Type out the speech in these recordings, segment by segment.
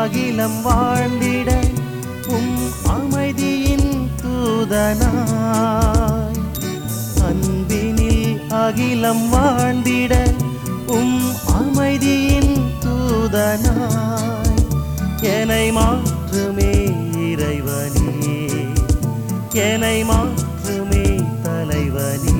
அகிலம் வாழ்ந்திட உம் அமைதியின் தூதனாய் அன்பினில் அகிலம் வாழ்ந்திட உம் அமைதியின் தூதனாய் என்னை மாற்றுமே இறைவனே என்னை மாற்றுமே தலைவனே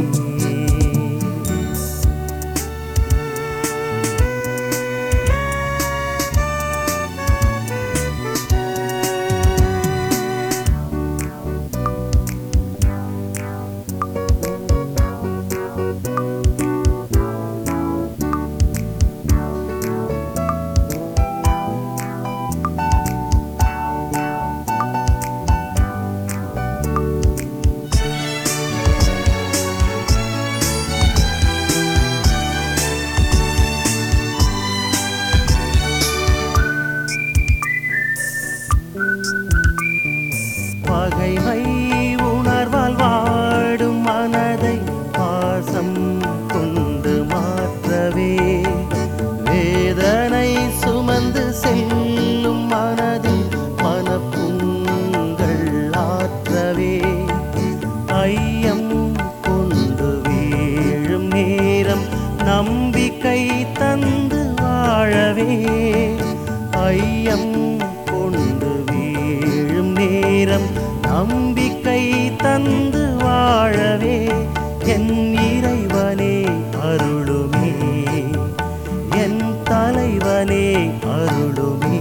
பகைமை உணர்வால் வாடும் மனதை பாசம் கொண்டு மாற்றவே வேதனை சுமந்து செல்லும் மனதில் மனப்புண்கள் ஆற்றவே ஐயம் கொண்டு வீழும் நேரம் நம்பிக்கை தந்து வாழவே ஐயம் கொண்டு வீழும் நேரம் நம்பிக்கை தந்து வாழவே என் இறைவனே அருளுமே என் தலைவனே அருளுமே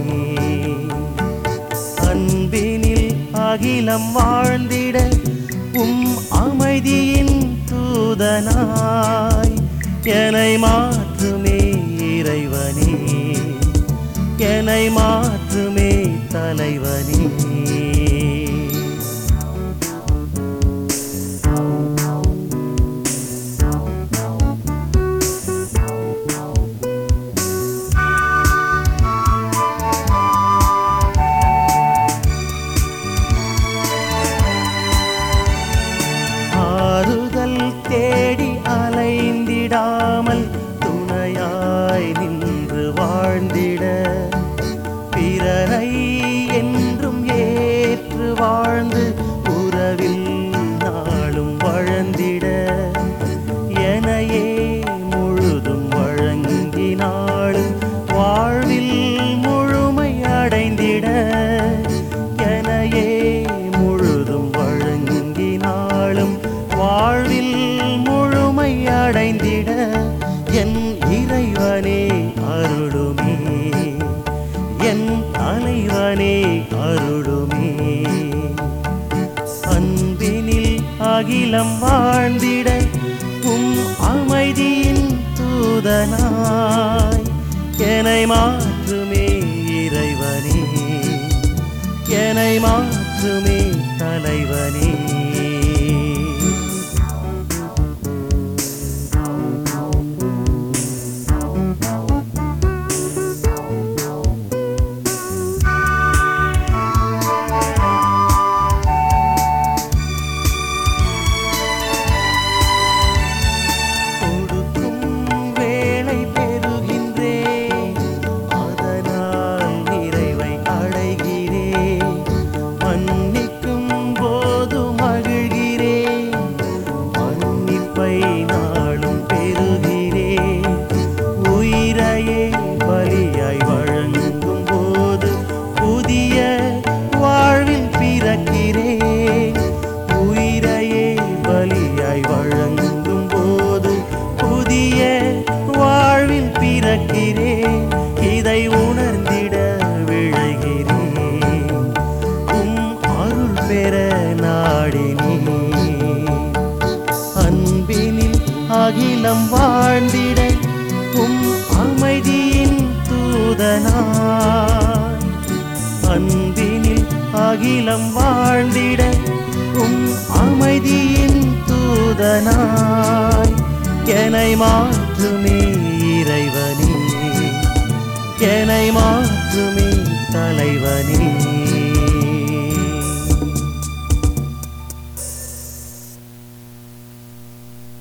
அன்பினில் அகிலம் வாழ்ந்திட உம் அமைதியின் தூதனாய் என்னை மாற்றுமே இறைவனே என்னை மாற்றுமே தலைவனே ஆறுதல் தேடி அலைந்திடாமல் துணையாய் நின்று வாழ்ந்திட பிறரை என்றும் ஏற்று வாழ்ந்து உறவில் நாளும் வழந்திட எனையே முழுதும் வழங்கினாலும் வாழ்வில் முழுமை அடைந்திட எனையே முழுதும் வழங்கினாலும் வாழ்வில் முழுமை அடைந்திட என் இறைவனே அருளுமே என் தலைவனே அருளுமே அன்பினில் அகிலம் வாழ்ந்திட உம் அமைதியின் தூதனாய் என்னை மாற்றுமே இறைவனே என்னை மாற்றுமே தலைவனே கொடுக்கும் வேளை பெறுகின்றேன் அதனால் நிறைவை அடைகிறேன் மன்னிக்கும் போது மகிழ்கிறேன் மன்னிப்பை நாளும் பெறுகிறேன் உயிரையே பலியாய் வழங்கும் போது புதிய வாழ்வில் பிறக்கிறேன் உயிரையே பலியாய் வழங்கும் போது புதிய வாழ்வில் பிறக்கிறேன் இதை உணர்ந்திட விழைகிறேன் உம் அருள் பெற நாடினேன் அன்பினில் அகிலம் வாழ்ந்திட உம் அமைதியின் தூதனாய் அன்பினில் அகிலம் வாழ்ந்திட உம் அமைதியின் தூதனாய் என்னை மாற்றுமே இறைவனே என்னை மாற்றுமே தலைவனே